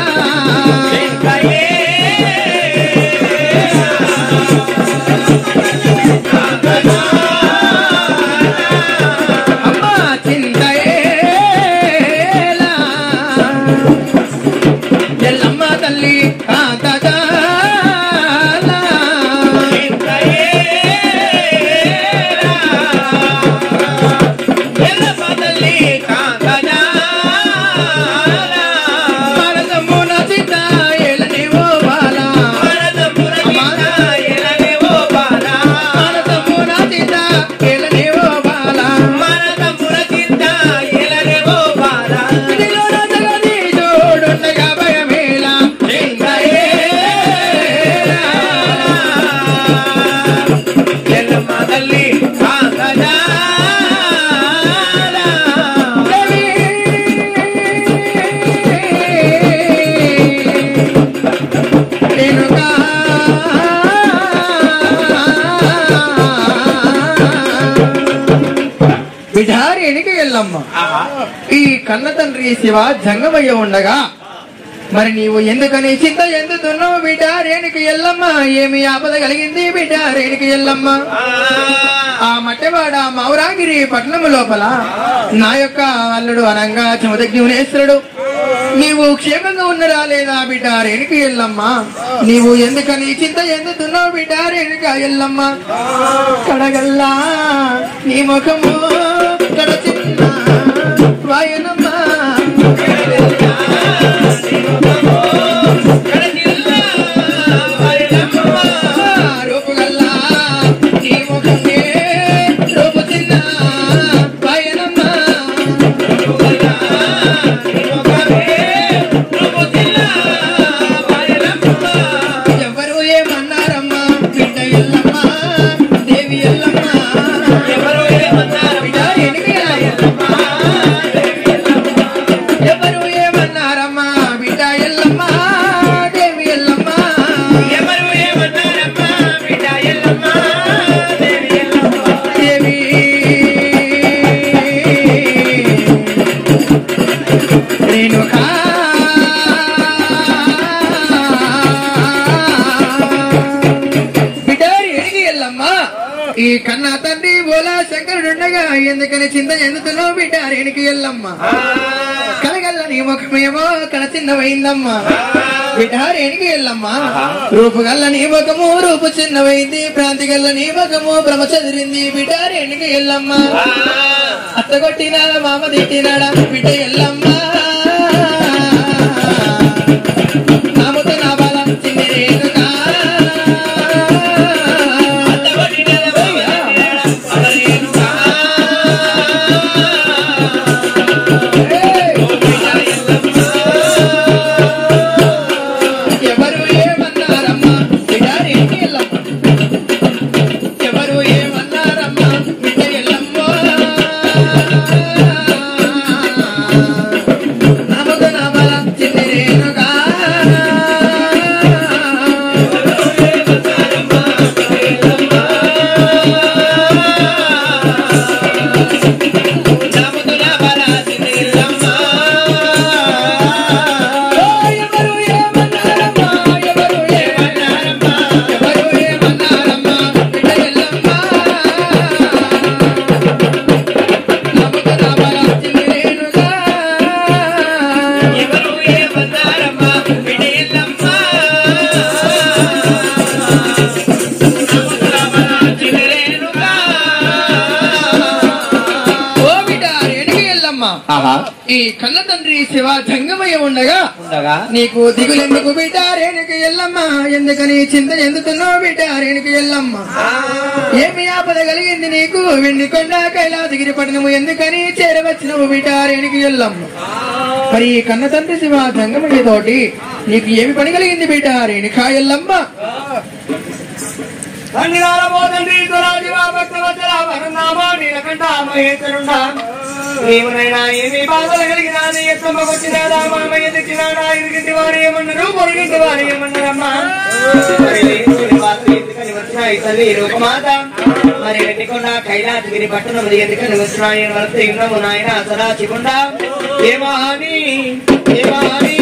అమ్మా చింతయేలా ఎల్లమ్మ తల్లి కాంతజాల మరదమున చిత్త ఎలనివో బాల మరదమున చిత్త ఎలనివో బాల ఇదిలో రజగది జోడుండగా భయమేలా నేనుగా బిఠారేణికి వెళ్ళమ్మ ఈ కన్న తండ్రి శివ జంగమయ్య ఉండగా మరి నీవు ఎందుకని చింత ఎందుతున్నావు బిడ్డ రేణుకి ఎల్లమ్మ ఏమి ఆపద కలిగింది బిడ్డ రేణుకి ఎల్లమ్మ ఆ మట్టెవాడ మౌరాగిరి పట్టణము లోపల నా యొక్క అల్లుడు అనంగా చమదగ్నివునేశ్వరుడు నీవు క్షేమంగా ఉన్నరా లేదా బిడ్డ రేణుకి ఎల్లమ్మ నీవు ఎందుకని చింత ఎందుతున్నావు బిడ్డ రేణుక ఎల్లమ్మ కడగల్లా నీ ముఖము కడ చిన్న వాయనమ్మ రూపుగల్లా నీ ముఖమే రూపు చిన్న వాయనమ్మ ఎవరు ఏమన్నారమ్మా బిడ్డ ఎల్లమ్మ దేవి ఎల్లమ్మ బిడ్డ ఎనిమిది ఎవరు ఏమన్నారమ్మా బిడ్డ ఎల్లమ్మ దేవి ఎల్లమ్మ దేవి రేణుకా బిడ్డారి ఎడిగి ఎల్లమ్మ ఈ కన్నా తండ్రి బోలా శంకరుడు ఉండగా ఎందుకని చింత ఎందుతున్నావు బిడ్డ రేణుకి ఎల్లమ్మ కలగల్ల నీ ముఖమేమో కడ చిన్నవైందమ్మా బిడ్డ రేణుకి ఎల్లమ్మ రూపుగల్ల నీ ముఖము రూపు చిన్నవైంది ప్రాంతి గల్ల నీ ముఖము భ్రమ చదిరింది బిడ్డ రేణుకి ఎల్లమ్మ అత్త కొట్టినాడా మామ తిట్టినాడా బిడ్డ ఎల్లమ్మ నామతో నా బాల చిన్ని రేణుకా ఎవరు ఏమన్నారమ్మా బిడ్డారి ఎల్లమ్మ ఎవరు ఏమన్నారమ్మా బిడ్డ ఎల్లమ్మ నమగ నమల చిన్ని రేణుగా ఓ ఎవరు ఏమన్నారమ్మా ఎవరు ఏమన్నారమ్మా ఎవరు ఏమన్నారమ్మా బిడ్డ ఎల్లమ్మ నమగ నమల చిన్ని రేణుగా ఓ బిడ్డ రేణుకి ఎల్లమ్మ ఈ కన్న తండ్రి శివ జంగమయ్య ఉండగా ఉండగా నీకు దిగులెందుకు బిడ్డ రేణుకి ఎల్లమ్మ ఎందుకని చింత ఎందుతున్నావు బిడ్డ రేణుకి ఎల్లమ్మ ఏమి ఆపద కలిగింది నీకు వెండి కొండ కైలాసగిరి పట్టణము ఎందుకని చేరవచ్చినవు బిడ్డ రేణుకి ఎల్లమ్మ మరి ఈ కన్న తండ్రి శివ జంగమయ్య తోటి నీకు ఏమి పని కలిగింది బిడ్డ రేణుకా ఎల్లమ్మ తండ్రి నారబోతండి తులాజీవ భక్తవత్సల వరనామా నీలకంఠ మహేశ్వరుండా నీవునైనా ఏమి బాధలు కలిగినా నీ ఎత్తమ్మ కొట్టినాడా మామయ్య తెచ్చినాడా ఇరుగింటి వారు ఏమన్నారు పొరుగింటి వారు ఏమన్నారమ్మా మరి లేని వారు ఎందుకని వచ్చినాయి తల్లి రూపమాత మరి వెండికొండ కైలాసగిరి పట్టణం ఎందుకని వచ్చినాయి వలస ఉన్నాము నాయన సదా చిగుండ ఏమాని ఏమాని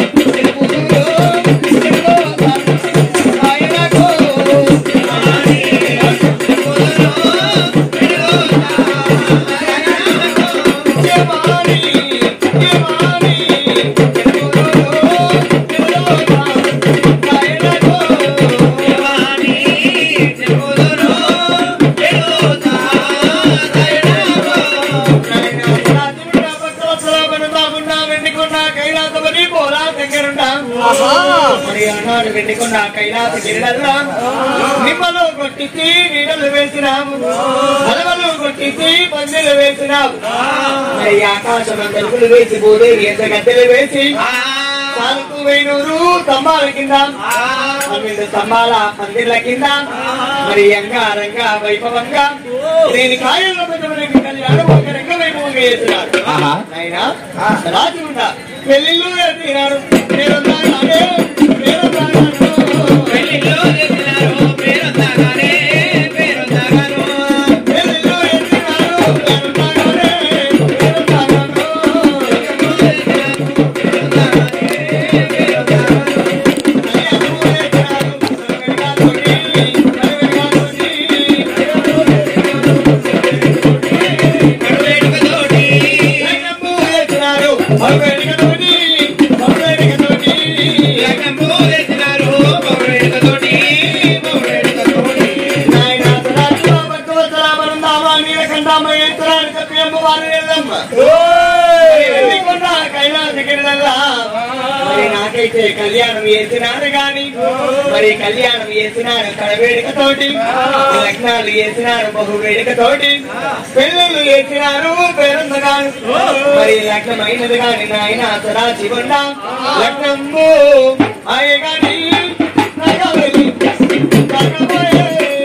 వెండికొండ కైలాస గిరిడల్లా నిమ్మలు కొట్టించి నీడలు వేసినాము అలవలు కొట్టించి పందెలు వేసినాము మరి ఆకాశం తెలుగులు వేసి భూదేవి ఎంత గద్దెలు వేసి నాలుగు వేనూరు స్తంభాల కింద పన్నెండు స్తంభాల పందిర్ల కింద మరి అంగారంగ వైభవంగా నేను కాయంలో పెద్దమని కళ్యాణం ఒక రంగ వైభవంగా చేస్తున్నారు ఆయన రాజు ఉండా పెళ్లిళ్ళు చేసినారు పేరొందాగానే, పేరొందాగాను. పెళ్లిళ్ళు చేసినారు, పేరొందాగానే, పేరొందాగాను. మరి నాకైతే కళ్యాణం చేసినారు గాని మరి కళ్యాణం చేసినారు కడవేడుకతోటి లగ్నాలు చేసినారు బహు వేడుకతోటి పెళ్ళిళ్ళు చేసినారు పేరుందగాను మరి లగ్నమైనది గాని నాయన సదా శివుండ లగ్నము అయ్య గాని నగవెలి, నగవెలి.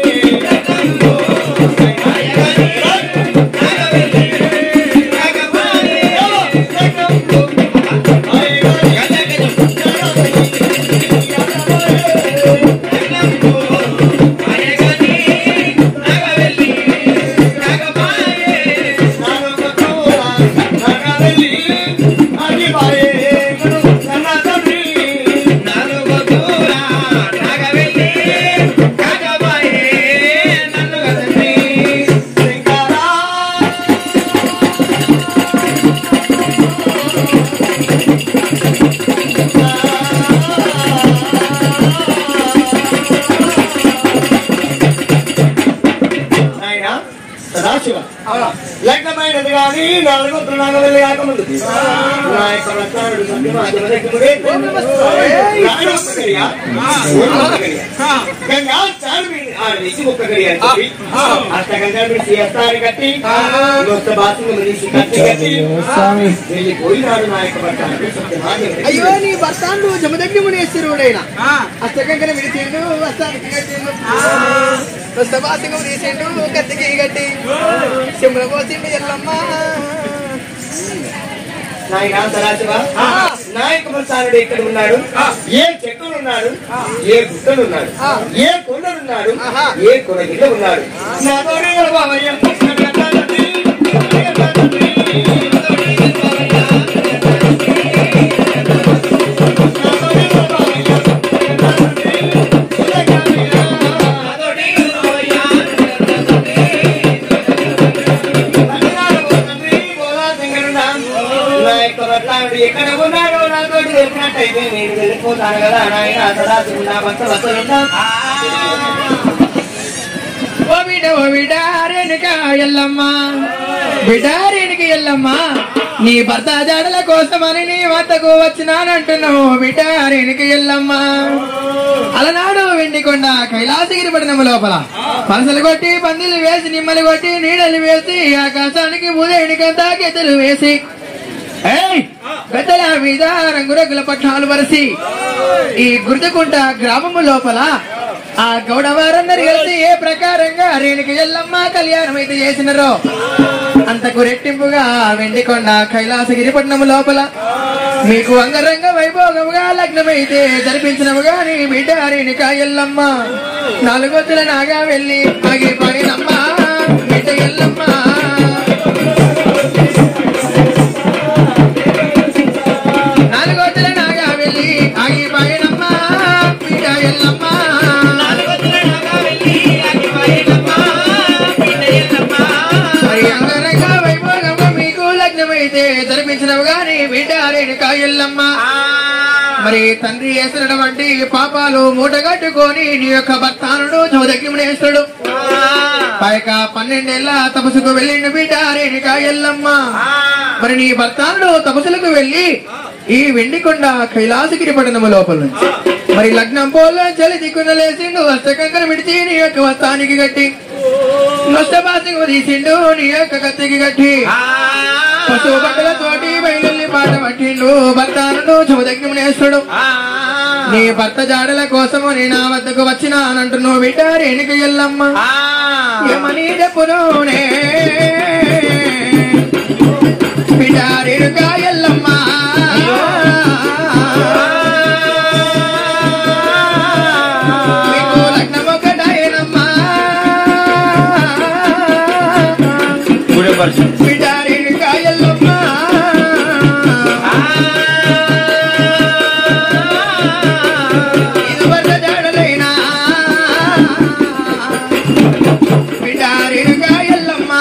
నాయనా సదాశివ లగ్నమైనది కానీ నాలుగు నాగవెల్లి కాకముందు నా యొక్క రత్నాడు సత్యమాధవ దగ్గరే నాయన ఒక్క గడియ, ఒక్క గడియ. గంగా చార్మి ఆ నిసి ఒక్క గడియ అని చెప్పి, అష్ట గంగా విడిచి ఎత్తారి కట్టి నొస్త బాసులు తీసి కట్టి కట్టి వెళ్ళిపోయినాడు నా యొక్క భర్త సత్యమాధవ అయ్యో నీ భర్తాండు జమదగ్నిమునేశ్వరుడైన అష్టకంకన విడిచిండు అష్టానికి కట్టిండు పుస్తవాసింగం తీసిండు కత్తికి గట్టి సింహ పోసిండు ఎల్లమ్మ నాయన సదాశివ నాయక ప్రసారుడు ఇక్కడ ఉన్నాడు ఏ చెట్టులు ఉన్నాడు ఏ గుట్టలు ఉన్నాడు ఏ కొండలున్నాడు ఏ కొనగిల్ల ఉన్నాడు నా తోడి బావయ్య ఎక్కడ ఉన్నాడో నాతో తెలిసినట్టయితే నేను వెళ్ళిపోతాను కదా నాయన సదాశివుడు నా భక్త వస్తున్నా ఓ బిడ్డ ఓ బిడ్డ రేణుక ఎల్లమ్మ బిడ్డ రేణుక ఎల్లమ్మ నీ భర్త జాడల కోసమని నీ వద్దకు వచ్చినానంటున్నావు బిడ్డ రేణుక ఎల్లమ్మ అలనాడు వెండికొండ కైలాసగిరి పట్టణం లోపల పనసలు కొట్టి పందిలు వేసి నిమ్మలు కొట్టి నీడలు వేసి ఆకాశానికి ముదేడికంతా గెద్దలు వేసి ఏయ్! గద్దెల మీద రంగురంగుల పట్టాలు వరసి ఈ గుర్తుకుంట గ్రామము లోపల ఆ గౌడవారందరు కలిసి ఏ ప్రకారంగా రేణుకి ఎల్లమ్మ కళ్యాణం అయితే చేసినారో అంతకు రెట్టింపుగా వెండికొండ కైలాసగిరిపట్నం లోపల మీకు అంగరంగ వైభోగముగా లగ్నమైతే జరిపించినము గాని బిడ్డ రేణుక ఎల్లమ్మ నాలుగొత్తుల నాగా వెళ్ళి ఆగిపోయినమ్మ బిడ్డ ఎల్లమ్మ నాలుగొత్తుల నాగా వెళ్ళి ఆగిపోయినమ్మ బిడ్డ ఎల్లమ్మ మరి అంగరంగ వైభోగంగా మీకు లగ్నమైతే జరిపించినవు గాని బిడ్డ రేణుక ఎల్లమ్మ మరి తండ్రి వేసినటువంటి పాపాలు మూటగట్టుకొని నీ యొక్క భర్తానుడు చౌదగ్యమునేస్తాడు పైక పన్నెండేళ్ల తపసుకు వెళ్ళిండు బిడ్డ రేణుక ఎల్లమ్మ మరి నీ భర్తానుడు తపసులకు వెళ్ళి ఈ వెండికొండ కైలాసగిరి పట్టణము లోపల నుంచి మరి లగ్నం పోల్లో చలి దిక్కున లేచిండు హస్తకంకర విడిచి నీ యొక్క వస్తానికి గట్టి నష్టపాసింగు తీసిండు నీ యొక్క కత్తికి గట్టి పశువు బట్టల తోటి బయలుల్లి పాట పట్టిండు భర్తానుడు చౌదగ్యమునేస్తాడు నీ భర్త జాడల కోసము నీ నా వద్దకు వచ్చినానంటున్నావు బిడ్డ రేణుక ఎల్లమ్మ ఏమని చెప్పునునే బిడ్డ రేణుక ఎల్లమ్మ మీకు లగ్నం ఒకటేనమ్మా బిడ్డ రేణుక ఎల్లమ్మ ఇది వద్ద జాడలైనా బిడ్డ రేణుక ఎల్లమ్మ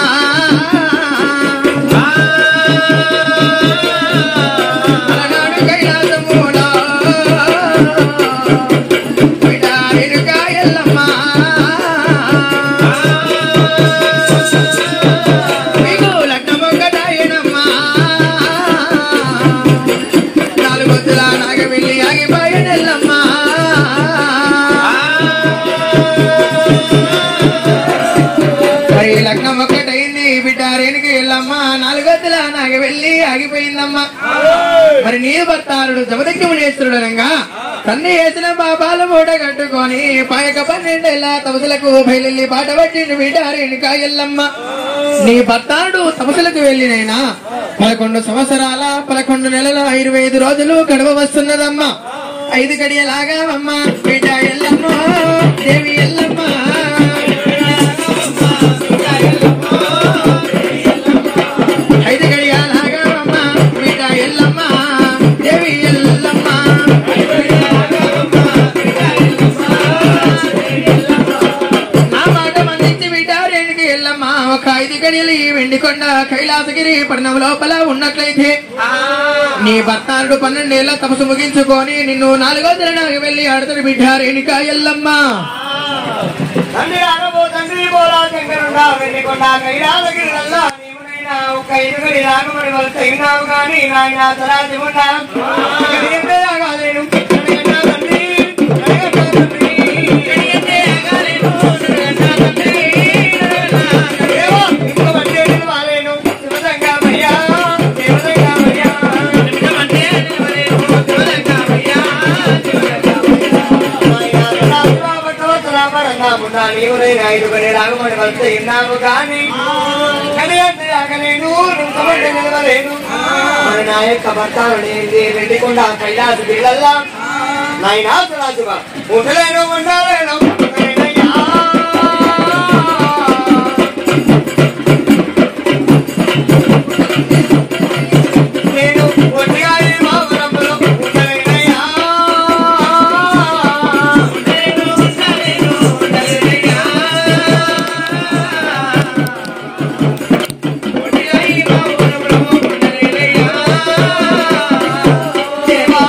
అలనాడు కైలాసములో బిడ్డ రేణుక ఎల్లమ్మ మీకు లగ్నం ఒకటాయనమ్మా నాలుగొద్దుల నాగ వెళ్ళి ఆగిపోయినెల్లమ్మా మరి లగ్నం ఒకటైంది బిడ్డ రేణుకి వెళ్ళమ్మా నాలుగొద్దుల నాగ వెళ్ళి ఆగిపోయిందమ్మా మరి నీ భర్తారుడు జమదగ్యమునేశ్వరుడనంగా తన్ని వేసిన పాపాలు మూట కట్టుకొని పాయక పన్నెండేళ్ళ తమసులకు బయలుల్లి పాట పట్టిండు బిడ్డ రేణుక ఎల్లమ్మ నీ భర్తారుడు తమసులకు వెళ్ళినైనా పదకొండు సంవత్సరాల పదకొండు నెలల ఇరవై ఐదు రోజులు గడవ వస్తున్నదమ్మా ఐదు గడియలాగా అమ్మ బిడ్డ ఎల్లమ్మ దేవి ఎల్లమ్మ ఐదు గడియలాగా అమ్మ బిడ్డ ఎల్లమ్మ దేవి ఎల్లమ్మ నా మాట మన్నించి బిడ్డ రేణుకి ఎల్లమ్మ ఒక ఐదు గడియలు ఈ వెండికొండ కైలాసగిరి పట్టణం లోపల ఉన్నట్లయితే నీ భర్తారుడు పన్నెండేళ్ల తపసు ముగించుకొని నిన్ను నాలుగో దినానికి వెళ్ళి ఆడతాడు బిడ్డ రేణుక ఎల్లమ్మ తండ్రి రాగబో తండ్రి పోరా శంకరుడా వెళ్ళికొండ కైలాసగిరినల్లా నీవునైనా ఒక్క ఇరుగడి రాగమని వాళ్ళు తగినావు కానీ నాయన తరాసి ఉన్నా కడియంతే ఆగాలేను కడిగన్నా తండ్రి కడిగన్నా తండ్రి కడియంతే ఆగాలేను కడిగన్నా తండ్రి దేవా ఇంక బట్టే నిలవాలేను శివదంగామయ్యా శివదంగామయ్యా ఇంక బట్టే నిలవలేను శివదంగామయ్యా నా యొక్క భర్తను వెళ్ళకుండా కైలాసు పిల్లల్లా నాయనా సరాజుగా ఉండలేను ఉండలేను ఉండలేనయ్యా. నేను ఒంటిగా ఈ మావరంలో ఉండలేనయ్యా. ఉండలేను, ఉండలేను, ఉండలేనయ్యా. ఒంటిగా ఈ మావరంలో ఉండలేనయ్యా. దేవా.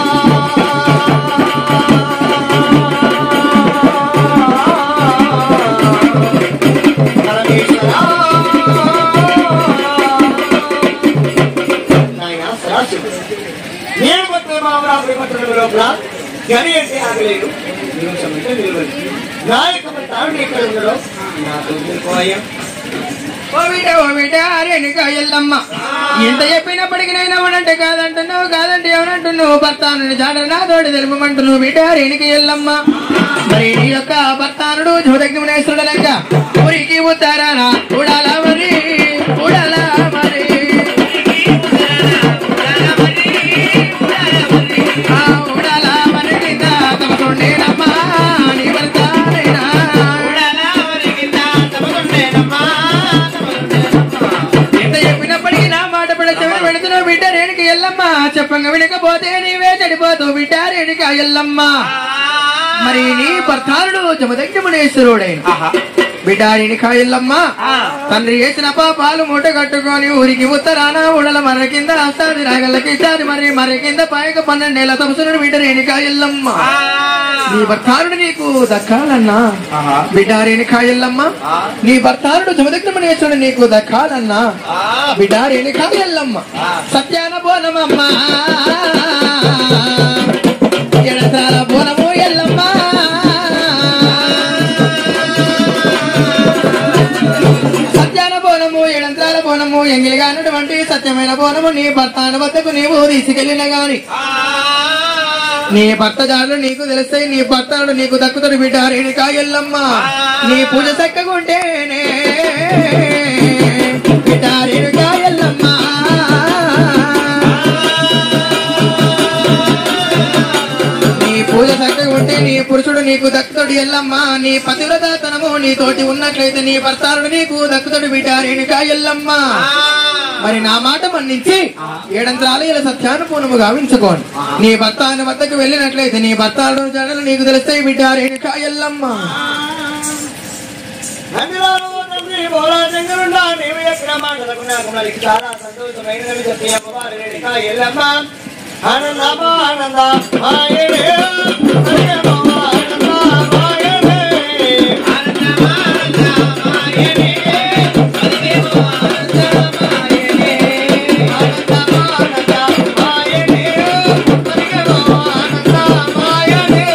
నాయనా సరాశుడు. నేను పట్టిన మామరాపురి పట్టణం లోపల గని అంటే ఆగలేదు నిమిషం అంటే నిలవదు నా యొక్క తాడు ఎక్కడ ఉండడం నాకు తెలుసుకోవయ్యా ఓ బిడ్డ ఓ బిడ్డ రేణుక ఎల్లమ్మ ఎంత చెప్పినప్పటికీ నైనా అవునంటే కాదంటున్నావు కాదంటే ఎవరంటున్నావు భర్త నుండి జాడ నా తోటి తెలుపమంటున్నావు బిడ్డ రేణుక ఎల్లమ్మ మరి నీ యొక్క భర్తానుడు జోదగ్నిమునేశ్వరుడనక ఊరికి ఉత్తరాన చూడాల మరి చూడాల మరి ఆ ఊడాల మరి కింద తమకుండేనమ్మా నీ భర్తానేనా ఎంత చెప్పినప్పటికీ నా మాట పడ చెవిన పెడుతున్నావు బిడ్డ రేణుకి ఎల్లమ్మ చెప్పంగా వినకపోతే నీవే చెడిపోతావు బిడ్డ రేణుక ఎల్లమ్మ మరి నీ భర్తానుడు జమదగ్నిమునేశ్వరుడైన బిడ్డ రేణుక ఎల్లమ్మ తండ్రి చేసిన పాపాలు మూట కట్టుకొని ఊరికి ఉత్తరాన ఉడల మర్ర కింద అస్తాది రాగలకి ఇస్తాది మరి మర్ర కింద పాయక పన్నెండేళ్ల తపసునుడు బిడ్డ రేణుక ఎల్లమ్మ నీ భర్తానుడు నీకు దక్కాలన్నా బిడ్డారేని కాయల్లమ్మ నీ భర్తారుడు జమదగ్నమనేశ్వరుడు నీకు దక్కాలన్నా బిడ్డారేని కాయల్లమ్మ సత్యాన బోనమమ్మ ఎడతాల బోనము ఎల్లమ్మ సత్యాన బోనము ఎడంత్రాల బోనము ఎంగిలిగానటువంటి సత్యమైన బోనము నీ భర్తాను వద్దకు నీవు తీసుకెళ్ళిన గాని నీ భర్త జాలు నీకు తెలుస్తాయి నీ భర్తడు నీకు దక్కుతాడు బిడ్డ రేణుకా ఎల్లమ్మ నీ పూజ చక్కగుంటేనే బిడ్డ రేణుకా ఎల్లమ్మ నీ పూజ చక్కగా ఉంటే నీ పురుషుడు నీకు దక్కుతాడు ఎల్లమ్మ నీ పతివ్రతనము నీ తోటి ఉన్నట్లయితే నీ భర్తారుడు నీకు దక్కుతాడు బిడ్డ రేణుకా ఎల్లమ్మ మరి నా మాట మన్నించి ఏడంతరాలు ఇలా సత్యానుపూర్ణము గావించుకోండి నీ భర్త ఆయన వద్దకు వెళ్ళినట్లయితే నీ భర్తాడు జడలు నీకు తెలుస్తాయి బిడ్డ రేణుకా ఎల్లమ్మ నందిరాలు తండ్రి బోలా శంకరుండా నీవు ఎక్కడ మాటలకు నాకు మరి చాలా సంతోషమైనది చెప్పి అమ్మవారి రేణుక ఎల్లమ్మ ఆనందమా ఆనంద మాయనే హరియమో ఆనంద మాయనే ఆనందమా ఆనంద మాయనే హరియమో ఆనంద మాయనే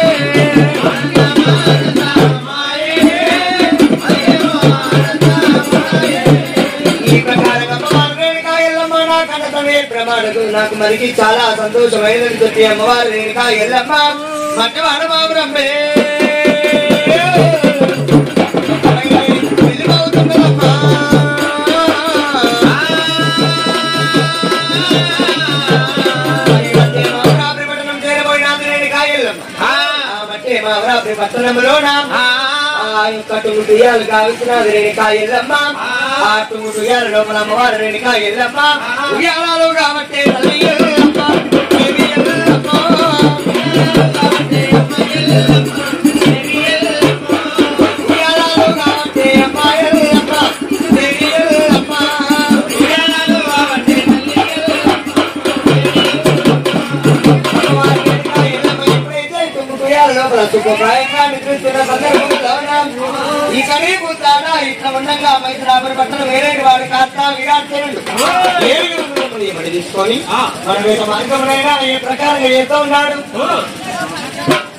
ఈ ప్రకారంగా అమ్మవారి రేణుకా ఎల్లమ్మ నా కన్నతమే ప్రమాణకు నాకు మరికి చాలా సంతోషమైనది చెప్పి అమ్మవారి రేణుకా ఎల్లమ్మ మట్టి వాడబాబురమ్మే పట్టణంలోన ఆ యొక్క టుంగుటుయాలు కావిస్తున్నది రేణుకా ఎల్లమ్మ ఆ టుంగుటుయాల లోపల అమ్మవారు రేణుకా ఎల్లమ్మ ఉయ్యాలలో కాబట్టి తల్లి ఎల్లమ్మ దేవి ఎల్లమ్మ ఉయ్యాలలో కాబట్టి అమ్మ ఎల్లమ్మ దేవి ఎల్లమ్మ ఉయ్యాలలో కాబట్టి తల్లి అమ్మవారి రేణుకా ఎల్లమ్మ ఎప్పుడైతే తుంగుటుయాల లోపల సుఖప్రాయంగా నిద్రిస్తున్న సందర్భంలోన ఈ కనీపు తాడా ఇట్లా ఉండగా మైత్రాపురి పట్టణం వేరే వాడు కాస్త విరాట్చనుడు తీసుకొని మన వేట మార్గమునైనా ఏ ప్రకారంగా చేస్తూ ఉన్నాడు